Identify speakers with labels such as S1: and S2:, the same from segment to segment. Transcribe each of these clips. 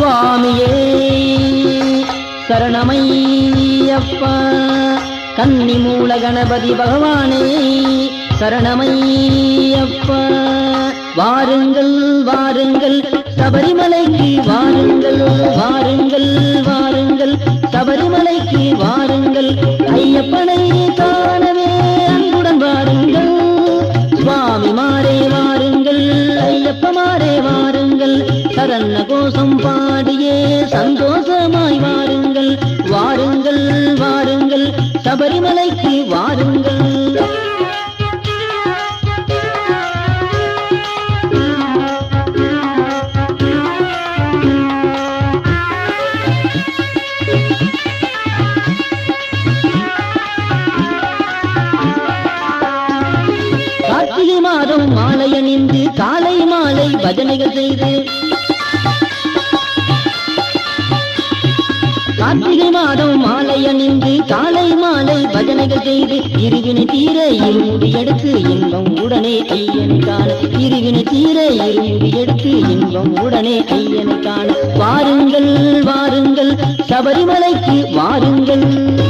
S1: சுவாமியே சரணமையப்பா கன்னி மூல கணபதி பகவானே சரணமையப்பா வாருங்கள் வாருங்கள் சபரிமலைக்கு வாருங்கள் வாருங்கள் வாருங்கள் சபரிமலைக்கு வாருங்கள் ஐயப்பனை காணவே அன்புடன் வாருங்கள் சுவாமி மாறே வாருங்கள் ஐயப்ப மாறே வாருங்கள் சரண கோஷம் பாடியே சந்தோஷமாய் வாருங்கள் வாருங்கள் வாருங்கள் சபரிமலைக்கு வாருங்கள் கார்த்திகை மாதம் மாலை அணிந்து காலை மாலை பஜனைகள் செய்து கார்த்திகை மாதம் மாலை அணிந்து காலை மாலை பஜனைகள் செய்து இருவினை தீர இருமுடி எடுத்து இன்பம் உடனே ஐயனை காண இருவினை தீர இருமுடி எடுத்து இன்பம் உடனே ஐயனை காண வாருங்கள் வாருங்கள் சபரிமலைக்கு வாருங்கள்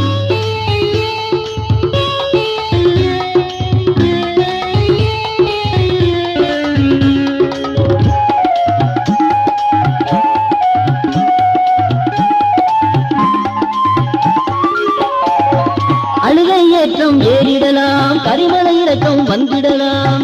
S1: அழுகை ஏற்றம் ஏறிடலாம் கரிமலை இறக்கம் வந்திடலாம்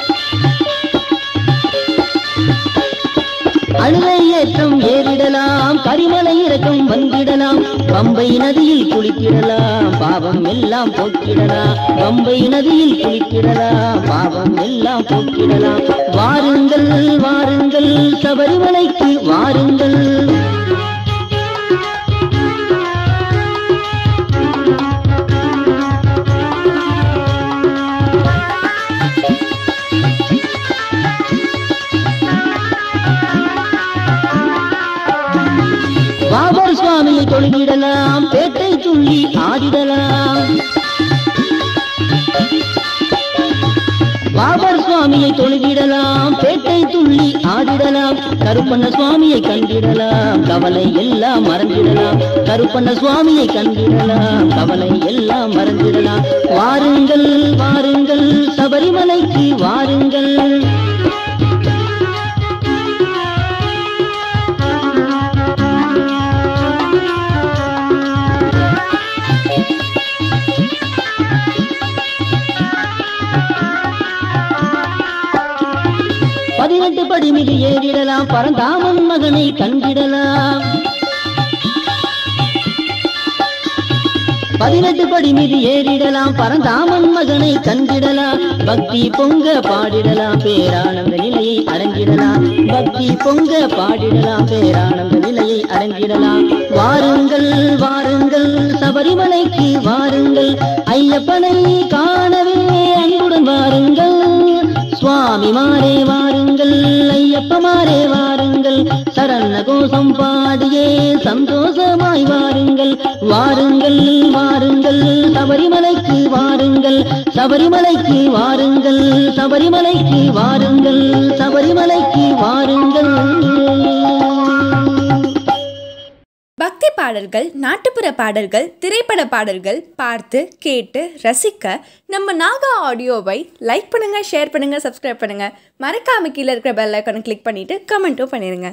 S1: அழுகை ஏற்றம் ஏறிடலாம் கரிமலை இறக்கம் வந்திடலாம் பம்பை நதியில் குளித்திடலாம் பாவம் எல்லாம் போக்கிடலாம் பம்பை நதியில் குளித்திடலாம் பாவம் எல்லாம் போக்கிடலாம் வாருங்கள் வாருங்கள் சபரிமலைக்கு வாருங்கள் பாபர் சுவாமியை தொழுகிடலாம் பேட்டை துள்ளி ஆடிடலாம் பாபர் சுவாமியை தொழுகிடலாம் பேட்டை துள்ளி ஆடிடலாம் கருப்பண்ண சுவாமியை கண்டிடலாம் கவலை எல்லாம் மறந்திடலாம் கருப்பண்ண சுவாமியை கண்டிடலாம் கவலை எல்லாம் மறந்திடலாம் வாருங்கள் வாருங்கள் சபரிமலைக்கு வாருங்கள் பதினெட்டு படி மீது ஏறிடலாம் பரந்தாமன் மகனை கண்டிடலாம் பதினெட்டு படி மீது ஏறிடலாம் பரந்தாமன் மகனை கண்டிடலாம் பக்தி பொங்க பாடிடலாம் பேரானந்த நிலையை அடங்கிடலாம் பக்தி பொங்க பாடிடலாம் பேரானந்த நிலையை அடங்கிடலாம் வாருங்கள் வாருங்கள் சபரிமலைக்கு வாருங்கள் ஐயப்பனை காணவே அன்புடன் வாருங்கள் சுவாமி மாறே வாருங்கள் ஐயப்ப மாறே வாருங்கள் சரண கோஷம் பாடியே சந்தோஷமாய் வாருங்கள் வாருங்கள் வாருங்கள் சபரிமலைக்கு வாருங்கள் சபரிமலைக்கு வாருங்கள் சபரிமலைக்கு வாருங்கள் சபரிமலைக்கு வாருங்கள்
S2: பக்தி பாடல்கள் நாட்டுப்புற பாடல்கள் திரைப்பட பாடல்கள் பார்த்து கேட்டு ரசிக்க நம்ம நாகா ஆடியோவை லைக் பண்ணுங்க ஷேர் பண்ணுங்க சப்ஸ்கிரைப் பண்ணுங்க மறக்காம கீழே இருக்கிற பெல் ஐக்கானை கிளிக் பண்ணிட்டு கமெண்ட்டும் பண்ணிருங்க